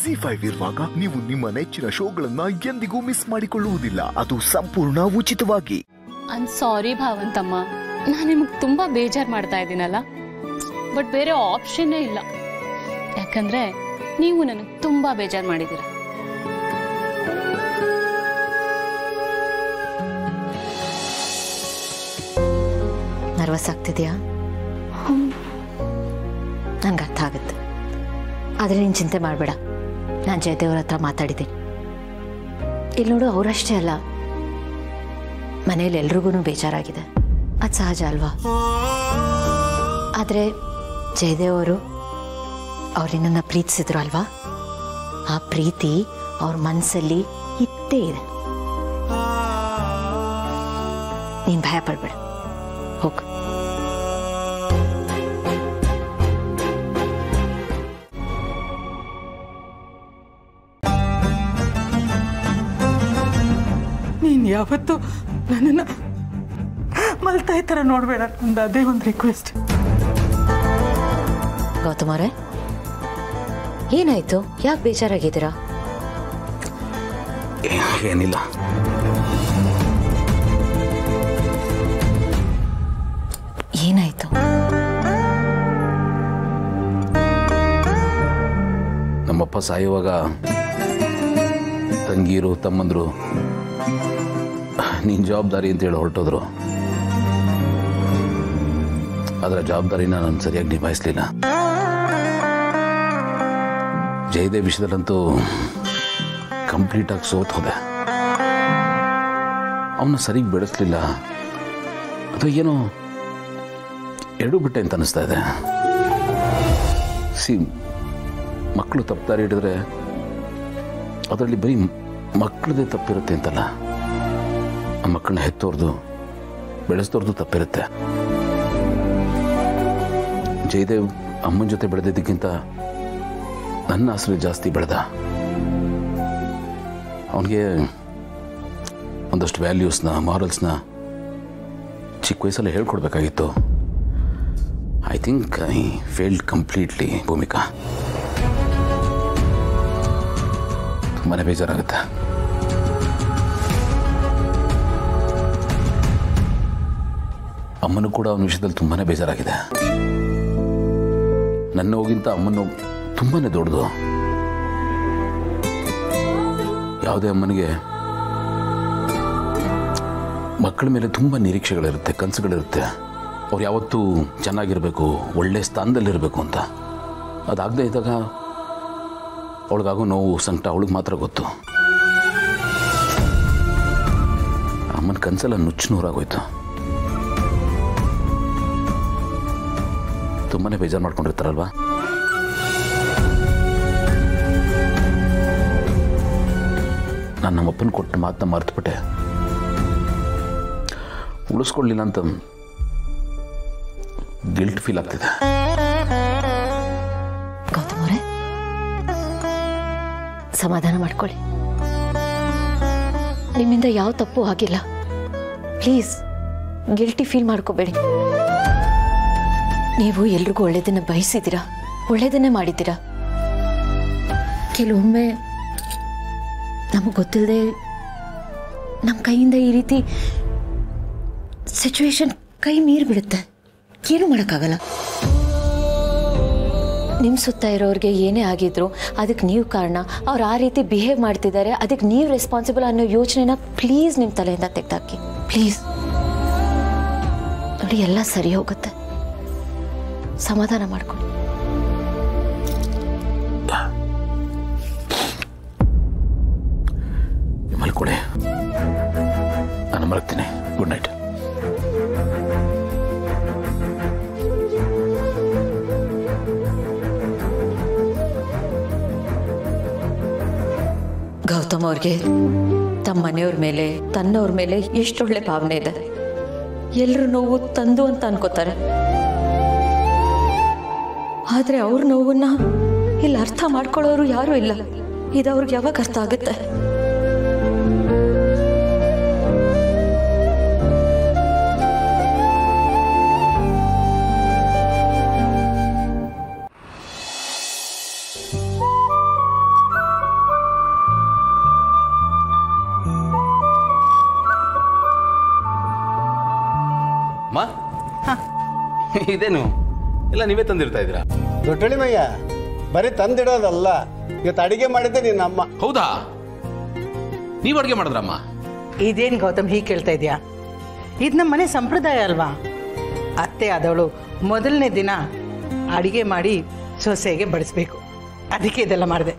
G five ಇರುವಾಗ ನೀವು ನಿಮ್ಮ ನೆಚ್ಚಿನ ಶೋಗಳನ್ನ ಎಂದಿಗೂ ಮಿಸ್ ಮಾಡಿಕೊಳ್ಳುವುದಿಲ್ಲ ಅದು ಸಂಪೂರ್ಣ ಉಚಿತವಾಗಿ ಐಮ್ ಸಾರಿ ಭಾವಂತಮ್ಮ ನಾನು ನಿಮಗೆ ತುಂಬಾ ಬೇಜಾರ್ ಮಾಡ್ತಾ ಇದ್ದೀನಲ್ಲ ಬಟ್ ಬೇರೆ ಆಪ್ಷನ್ನೇ ಇಲ್ಲ ಯಾಕಂದ್ರೆ ನೀವು ನನಗೆ ತುಂಬಾ ಬೇಜಾರ್ ಮಾಡಿದ್ದೀರ ನರ್ವಸ್ ಆಗ್ತಿದ್ಯಾ ನಂಗೆ ಅರ್ಥ ಆಗುತ್ತೆ ಆದರೆ ನೀನು ಚಿಂತೆ ಮಾಡಬೇಡ ನಾನು ಜಯದೇವ್ರ ಹತ್ರ ಮಾತಾಡಿದ್ದೀನಿ ಇಲ್ಲಿ ನೋಡು ಅವರಷ್ಟೇ ಅಲ್ಲ ಮನೇಲಿ ಎಲ್ರಿಗೂ ಬೇಜಾರಾಗಿದೆ ಅದು ಸಹಜ ಅಲ್ವಾ ಆದರೆ ಜಯದೇವ್ ಅವರು ಅವ್ರು ನಿನ್ನನ್ನು ಪ್ರೀತಿಸಿದ್ರು ಅಲ್ವಾ ಆ ಪ್ರೀತಿ ಅವ್ರ ಮನಸ್ಸಲ್ಲಿ ಇತ್ತೇ ಇದೆ ನೀನು ಭಯ ಪಡ್ಬೇಡ ಹೋಗು ನೀನು ಯಾವತ್ತೂ ನನ್ನನ್ನು ಮಲ್ತಾಯಿ ಥರ ನೋಡಬೇಡ ನಂದು ಅದೇ ಒಂದು ರಿಕ್ವೆಸ್ಟ್ ಗೌತಮ್ ಅವರೇ ಏನಾಯ್ತು ಯಾಕೆ ಬೇಜಾರಾಗಿದ್ದೀರಾ ಏನಿಲ್ಲ ಏನಾಯ್ತು ನಮ್ಮಪ್ಪ ಸಾಯುವಾಗ ತಂಗೀರು ತಮ್ಮಂದರು ನೀನು ಜವಾಬ್ದಾರಿ ಅಂತೇಳಿ ಹೊರಟೋದ್ರು ಅದರ ಜವಾಬ್ದಾರಿನ ನಾನು ಸರಿಯಾಗಿ ನಿಭಾಯಿಸಲಿಲ್ಲ ಜಯದೇವ್ ವಿಷಯದಲ್ಲಂತೂ ಕಂಪ್ಲೀಟಾಗಿ ಸೋತ್ ಹೋದೆ ಅವನ್ನ ಸರಿಗೆ ಬೆಳೆಸಲಿಲ್ಲ ಅದು ಏನೋ ಎರಡು ಬಿಟ್ಟೆ ಅಂತ ಅನಿಸ್ತಾ ಇದೆ ಸಿ ಮಕ್ಕಳು ತಪ್ಪದಾರಿ ಹಿಡಿದ್ರೆ ಅದರಲ್ಲಿ ಬರೀ ಮಕ್ಕಳದೇ ತಪ್ಪಿರುತ್ತೆ ಅಂತಲ್ಲ ಆ ಮಕ್ಕಳನ್ನ ಹೆತ್ತೋರ್ದು ಬೆಳೆಸ್ತೋರ್ದು ತಪ್ಪಿರುತ್ತೆ ಜಯದೇವ್ ಅಮ್ಮನ ಜೊತೆ ಬೆಳೆದಿದ್ದಕ್ಕಿಂತ ನನ್ನ ಆಸರೆ ಜಾಸ್ತಿ ಬೆಳೆದ ಅವನಿಗೆ ಒಂದಷ್ಟು ವ್ಯಾಲ್ಯೂಸ್ನ ಮಾರಲ್ಸ್ನ ಚಿಕ್ಕ ವಯಸ್ಸಲ್ಲಿ ಹೇಳ್ಕೊಡ್ಬೇಕಾಗಿತ್ತು I think I failed completely Bhumika ತುಂಬಾ ಬೇಜಾರಾಗುತ್ತೆ ಅಮ್ಮನೂ ಕೂಡ ಅವನ ವಿಷಯದಲ್ಲಿ ತುಂಬಾ ಬೇಜಾರಾಗಿದೆ ನನ್ನ ನೋಗಿಂತ ಅಮ್ಮನ ನೋವು ತುಂಬಾ ದೊಡ್ಡದು ಯಾವುದೇ ಅಮ್ಮನಿಗೆ ಮಕ್ಕಳ ಮೇಲೆ ತುಂಬ ನಿರೀಕ್ಷೆಗಳಿರುತ್ತೆ ಕನಸುಗಳಿರುತ್ತೆ ಅವ್ರು ಯಾವತ್ತೂ ಚೆನ್ನಾಗಿರಬೇಕು ಒಳ್ಳೆ ಸ್ಥಾನದಲ್ಲಿರಬೇಕು ಅಂತ ಅದಾಗದೇ ಇದ್ದಾಗ ಅವಳಿಗಾಗೋ ನೋವು ಸಂಕಟ ಅವಳಿಗೆ ಮಾತ್ರ ಗೊತ್ತು ಅಮ್ಮನ ಕನಸೆಲ್ಲ ನುಚ್ಚು ನೂರಾಗೋಯ್ತು ತುಂಬಾನೇ ಬೇಜಾರು ಮಾಡ್ಕೊಂಡಿರ್ತಾರಲ್ವಾ ನಾನು ನಮ್ಮಪ್ಪನ ಕೊಟ್ಟ ಮಾತನ್ನ ಮರ್ತುಬಿಟ್ಟೆ ಉಳಿಸ್ಕೊಳ್ಳಿಲ್ಲ ಅಂತ ಗಿಲ್ಟ್ ಫೀಲ್ ಆಗ್ತಿದೆ ಗೌತಮ್ ಅವರೇ ಸಮಾಧಾನ ಮಾಡ್ಕೊಳ್ಳಿ ನಿಮ್ಮಿಂದ ಯಾವ ತಪ್ಪು ಆಗಿಲ್ಲ ಪ್ಲೀಸ್ ಗಿಲ್ಟಿ ಫೀಲ್ ಮಾಡ್ಕೋಬೇಡಿ ನೀವು ಎಲ್ರಿಗೂ ಒಳ್ಳೇದನ್ನ ಬಯಸಿದ್ದೀರಾ ಒಳ್ಳೇದನ್ನೇ ಮಾಡಿದ್ದೀರಾ ಕೆಲವೊಮ್ಮೆ ನಮಗೆ ಗೊತ್ತಿಲ್ಲದೆ ನಮ್ಮ ಕೈಯಿಂದ ಈ ರೀತಿ ಸಿಚುವೇಶನ್ ಕೈ ಮೀರಿ ಬಿಡುತ್ತೆ ಏನೂ ಮಾಡೋಕ್ಕಾಗಲ್ಲ ನಿಮ್ಮ ಸುತ್ತ ಇರೋರಿಗೆ ಏನೇ ಆಗಿದ್ರು ಅದಕ್ಕೆ ನೀವು ಕಾರಣ ಅವ್ರು ಆ ರೀತಿ ಬಿಹೇವ್ ಮಾಡ್ತಿದ್ದಾರೆ ಅದಕ್ಕೆ ನೀವು ರೆಸ್ಪಾನ್ಸಿಬಲ್ ಅನ್ನೋ ಯೋಚನೆನ ಪ್ಲೀಸ್ ನಿಮ್ಮ ತಲೆಯಿಂದ ತೆಗೆದಾಕಿ ಪ್ಲೀಸ್ ನೋಡಿ ಎಲ್ಲ ಸರಿ ಹೋಗುತ್ತೆ ಸಮಾಧಾನ ಮಾಡ್ಕೊಳ್ಳಿ ಮಲ್ಕೊಳ್ಳಿ ನಾನು ಮಲಗ್ತೀನಿ ಗುಡ್ ನೈಟ್ ಗೌತಮ್ ಅವ್ರಿಗೆ ತಮ್ಮ ಮನೆಯವ್ರ ಮೇಲೆ ತನ್ನವ್ರ ಮೇಲೆ ಎಷ್ಟೊಳ್ಳೆ ಭಾವನೆ ಇದೆ ಎಲ್ಲರ ನೋವು ತಂದು ಅಂತ ಅನ್ಕೋತಾರೆ ಆದ್ರೆ ಅವ್ರ ನೋವನ್ನ ಇಲ್ಲಿ ಅರ್ಥ ಮಾಡ್ಕೊಳ್ಳೋರು ಯಾರೂ ಇಲ್ಲ ಇದು ಅವ್ರಿಗೆ ಯಾವಾಗ ಅರ್ಥ ಆಗುತ್ತೆ ಇದೇನು ಎಲ್ಲ ನೀವೇ ತಂದಿರ್ತಾ ಇದ್ದೀರಾ ದೊಡ್ಡಳಿಮಯ್ಯ ಬರೀ ತಂದಿಡೋದಲ್ಲ ಇವತ್ತು ಅಡಿಗೆ ಮಾಡಿದ್ದೆ ನಿನ್ನ ಅಮ್ಮ ಹೌದಾ ನೀವು ಅಡುಗೆ ಮಾಡಿದ್ರಮ್ಮ ಇದೇನು ಗೌತಮ್ ಹೀಗೆ ಕೇಳ್ತಾ ಇದೆಯಾ ಇದು ನಮ್ಮ ಮನೆ ಸಂಪ್ರದಾಯ ಅಲ್ವಾ ಅತ್ತೆ ಆದವಳು ಮೊದಲನೇ ದಿನ ಅಡಿಗೆ ಮಾಡಿ ಸೊಸೆಗೆ ಬಡಿಸ್ಬೇಕು ಅದಕ್ಕೆ ಇದೆಲ್ಲ ಮಾಡಿದೆ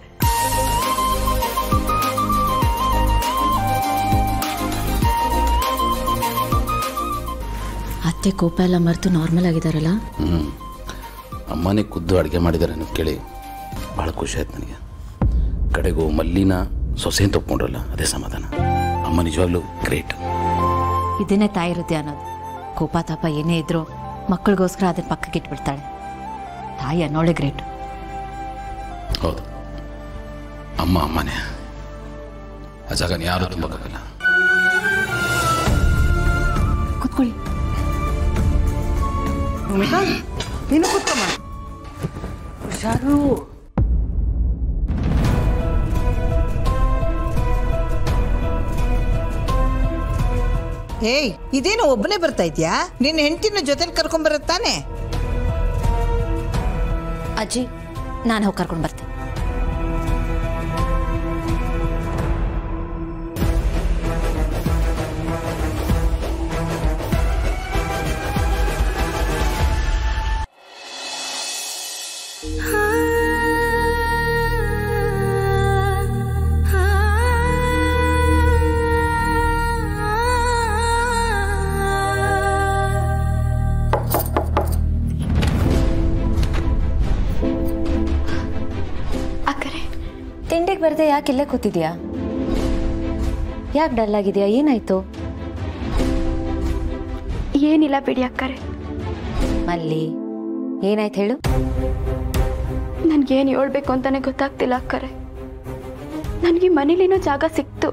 ಅತ್ತೆ ಕೋಪ ಎಲ್ಲ ಮರೆತು ನಾರ್ಮಲ್ ಆಗಿದಾರಲ್ಲ ಹ್ಞೂ ಅಮ್ಮನೇ ಖುದ್ದು ಅಡುಗೆ ಮಾಡಿದ್ದಾರೆ ಅನ್ನೋದು ಕೇಳಿ ಭಾಳ ಖುಷಿ ಆಯ್ತು ನನಗೆ ಕಡೆಗೂ ಮಲ್ಲಿನ ಸೊಸೆ ಅಂತ ಒಪ್ಕೊಂಡ್ರಲ್ಲ ಅದೇ ಸಮಾಧಾನ ಅಮ್ಮ ನಿಜವಾಗ್ಲೂ ಗ್ರೇಟ್ ಇದನ್ನೇ ತಾಯಿ ಇರುತ್ತೆ ಅನ್ನೋದು ಕೋಪ ತಾಪ ಏನೇ ಇದ್ರೂ ಮಕ್ಕಳಿಗೋಸ್ಕರ ಅದನ್ನ ಪಕ್ಕಕ್ಕೆ ಇಟ್ಬಿಡ್ತಾಳೆ ತಾಯಿ ಅನ್ನೋಳೆ ಗ್ರೇಟ್ ಹೌದು ಅಮ್ಮ ಅಮ್ಮನೇ ಆ ಜಾಗನ ಯಾರೂ ತುಂಬಕ್ಕಾಗಲ್ಲ ಕುತ್ಕೊಳ್ಳಿ ಭೂಮಿಕಾ ನೀನು ಕೂತ್ಕೊಮ್ಮ ಹುಷಾರು ಏಯ್ ಇದೇನು ಒಬ್ಬನೇ ಬರ್ತಾ ಇದ್ಯಾ ನಿನ್ನ ಹೆಂಡತಿನ ಜೊತೆಲಿ ಕರ್ಕೊಂಬರತ್ತಾನೆ ಅಜ್ಜಿ ನಾನು ಹೋಗಿ ಕರ್ಕೊಂಡು ಬರ್ತೀನಿ ಅಕ್ಕರೆ ತಿಂಡಿಗೆ ಬರದೆ ಯಾಕೆ ಇಲ್ಲೇ ಕೂತಿದ್ಯಾ ಯಾಕೆ ಡಲ್ ಆಗಿದೆಯಾ ಏನಾಯ್ತು ಏನಿಲ್ಲ ಬಿಡಿ ಅಕ್ಕರೆ ಮಲ್ಲಿ ಏನಾಯ್ತು ಹೇಳು ನನ್ಗೇನು ಹೇಳ್ಬೇಕು ಅಂತಾನೆ ಗೊತ್ತಾಗ್ತಿಲ್ಲ ಅಕ್ಕರೆ ನನಗೆ ಮನೇಲಿನೋ ಜಾಗ ಸಿಕ್ತು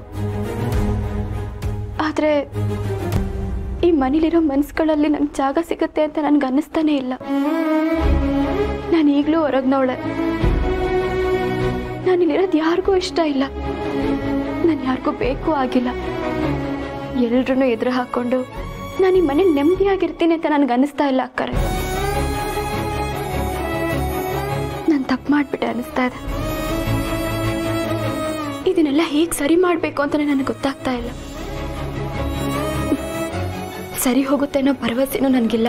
ಆದ್ರೆ ಈ ಮನೇಲಿರೋ ಮನ್ಸುಗಳಲ್ಲಿ ನಂಗೆ ಜಾಗ ಸಿಗುತ್ತೆ ಅಂತ ನನ್ಗೆ ಅನ್ನಿಸ್ತಾನೆ ಇಲ್ಲ ನಾನು ಈಗಲೂ ಹೊರಗ್ನವಳೆ ನಾನಿಲ್ಲಿರೋದು ಯಾರಿಗೂ ಇಷ್ಟ ಇಲ್ಲ ನಾನು ಯಾರಿಗೂ ಬೇಕು ಆಗಿಲ್ಲ ಎಲ್ರೂ ಎದುರು ಹಾಕೊಂಡು ನಾನು ಈ ಮನೇಲಿ ನೆಮ್ಮದಿಯಾಗಿರ್ತೀನಿ ಅಂತ ನನಗೆ ಅನ್ನಿಸ್ತಾ ಇಲ್ಲ ಅಕ್ಕರೆ ನಾನು ತಪ್ಪು ಮಾಡಿಬಿಟ್ಟೆ ಅನ್ನಿಸ್ತಾ ಇದೆ ಇದನ್ನೆಲ್ಲ ಹೇಗೆ ಸರಿ ಮಾಡಬೇಕು ಅಂತ ನನಗೆ ಗೊತ್ತಾಗ್ತಾ ಇಲ್ಲ ಸರಿ ಹೋಗುತ್ತೆ ಅನ್ನೋ ಭರವಸೆನೂ ನನಗಿಲ್ಲ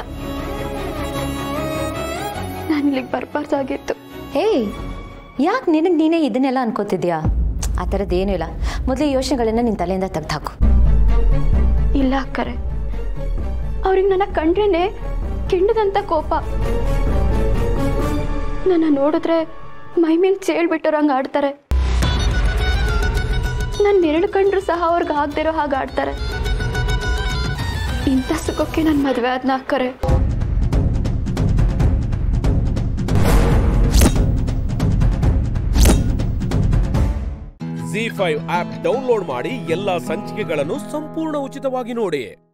ನಾನು ಇಲ್ಲಿಗೆ ಬರಬಾರ್ದಾಗಿತ್ತು ಏಯ್ ಯಾಕೆ ನಿನಗೆ ನೀನೇ ಇದನ್ನೆಲ್ಲ ಅನ್ಕೋತಿದ್ಯಾ ಆ ಥರದ್ದು ಏನೂ ಇಲ್ಲ ಮೊದಲು ಈ ಯೋಚನೆಗಳನ್ನ ನಿನ್ನ ತಲೆಯಿಂದ ತೆಗ್ದಾಕು ಇಲ್ಲ ಅಕ್ಕರೆ ಅವ್ರಿಗೆ ನನ್ನ ಕಂಡ್ರೇನೆ ಕೆಂಡದಂತ ಕೋಪ ನನ್ನ ನೋಡಿದ್ರೆ ಮೈ ಮೇಲೆ ಚೇಳ್ಬಿಟ್ಟೋರಂಗೆ ಆಡ್ತಾರೆ ನನ್ನ ನೆರಳು ಕಂಡ್ರು ಸಹ ಅವ್ರಿಗೆ ಆಗದಿರೋ ಹಾಗೆ ಆಡ್ತಾರೆ ಇಂಥ ಸುಖಕ್ಕೆ ನನ್ನ ಮದುವೆ ಆದ್ನ ಅಕ್ಕರೆ ಜಿ ಫೈವ್ ಆಪ್ ಡೌನ್ಲೋಡ್ ಮಾಡಿ ಎಲ್ಲಾ ಸಂಚಿಕೆಗಳನ್ನು ಸಂಪೂರ್ಣ ಉಚಿತವಾಗಿ ನೋಡಿ